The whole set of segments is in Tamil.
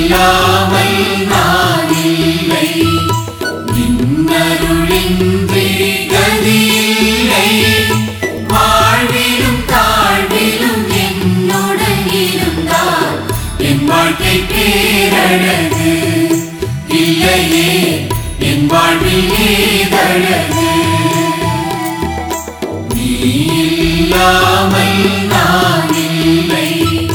இல்லாமல் நான் இல்லை நின்னருளின்றி கதியில்லை வாழ்விலும் தாழ்விலும் என்னுடன் இருந்தால் என் வாழ்க்கை பேரழகு இல்லையே என் வாழ்வில் ஏதழகு நீ இல்லாமல் நான் இல்லை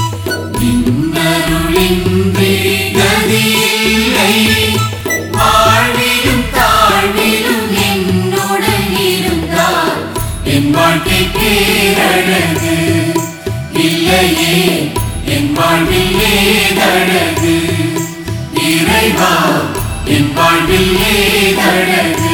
நின்னருளின்றி கதியில்லை வாழ்விலும் தாழ்விலும் என்னுடன் இருந்தால் என் வாழ்க்கை பேரழகு இல்லையே என் வாழ்வில் ஏதழகு இறைவா என் வாழ்வில் ஏதழகு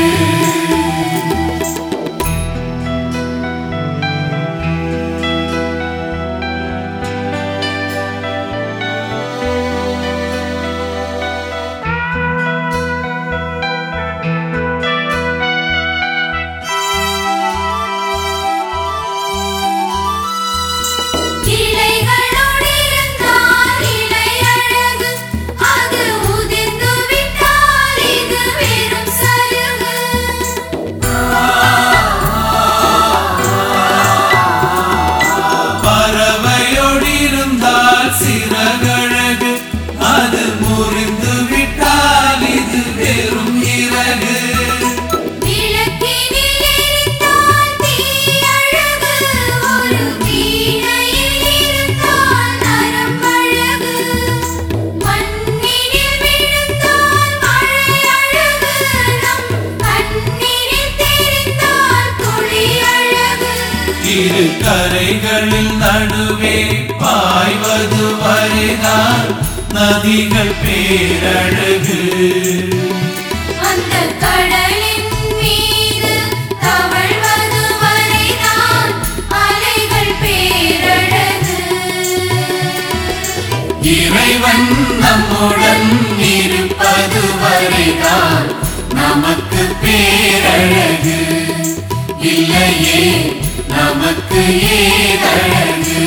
இலைகளோடு இருந்தால் இலையழகு அது உதிர்ந்து விட்டால் இது வெறும் சருகு பறவையோடிருந்தால் சிறகழகு அது முறிந்து விட்டால் இது வெறும் இறகு விளக்கினில் எரிந்தால் தீயழகு ஒரு வீணையில் இருந்தால் நரம்பழகு மண்ணினில் விழுந்தால் மழையழகு நம் கண்ணினில் தெரிந்தால் துளியழகு இரு கரைகளில் நடுவே பாய்வது வரைதான் நதிகள் பேரழகு அந்த கடலின் மீது தவழ்வது வரைதான் அலைகள் பேரழகு இறைவன் நம்முடன் இருப்பது வரைதான் நமக்கு பேரழகு இல்லையே நமக்கு ஏதழகு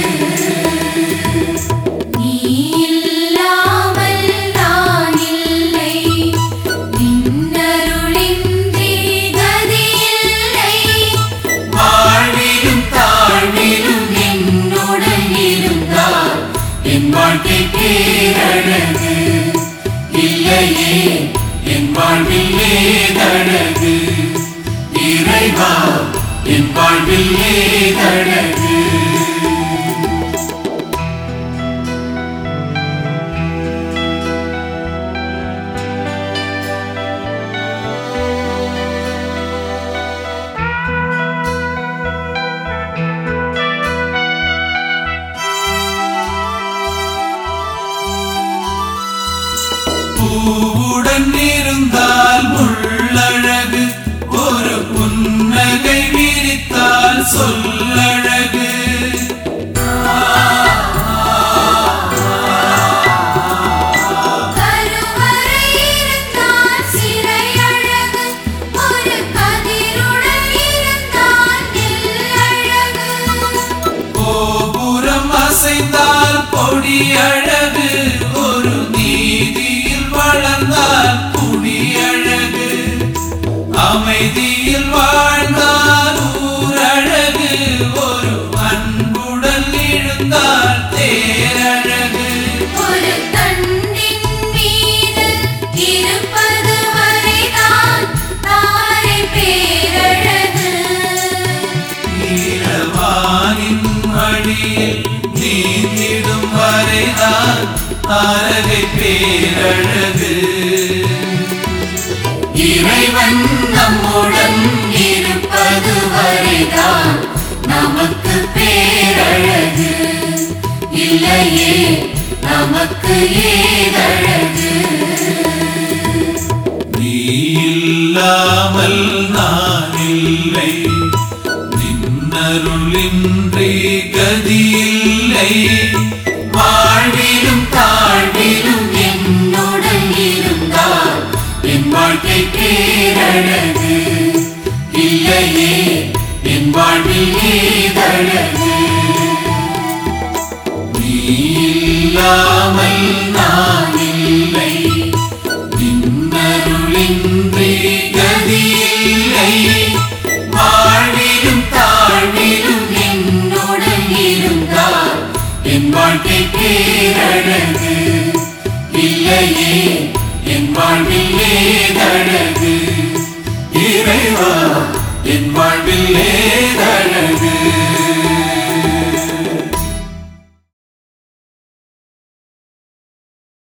நீ இல்லாமல் நான் இல்லை நின்னருளின்றி கதி இல்லை வாழ்விலும் தாழ்விலும் என்னுடன் இருந்தால் என் வாழ்க்கை பேரழகு இல்லையே என் வாழ்வில் ஏதழகு இறைவா என் வாழ்வில் ஏதழகு பூவுடன் இருந்தால் முள்ளழகு ஒரு புன்னகை விரித்தால் சொல்லழகு கருவறை இருந்தால் சிறை அழகு ஒரு கதிருடன் இருந்தால் நெல்லழகு கோபுரம் அசைந்தால் பொடி அழகு ஒரு நீதியில் வளர்ந்தால் குடி அழகு அமைதியில் வாழ்ந்தால் ஊரழகு ஒரு அன்புடன் எழுந்தால் தேரழகு ஒரு தண்டின் மீது இருப்பது வரைதான் தாரை பேரழகு நீலவானின் வழியில் நீந்திடும் வரைதான் அழகை பேரழகு இறைவன் நம்முடன் இருப்பது வரைதான் நமக்கு பேரழகு இல்லையே நமக்கு ஏதழகு நீ இல்லாமல் நான் இல்லை நின்னருளின்றி கதியில்லை வாழ்விலும் தாழ்விலும் என்னுடன் இருந்தால் என் வாழ்க்கை பேரழகு இல்லையே என் வாழ்வில் ஏதழகு நீ இல்லாமல் நான் இல்லை இல்லையே என் வாழ்வில் ஏதழகு இறைவா என் வாழ்வில் ஏதழகு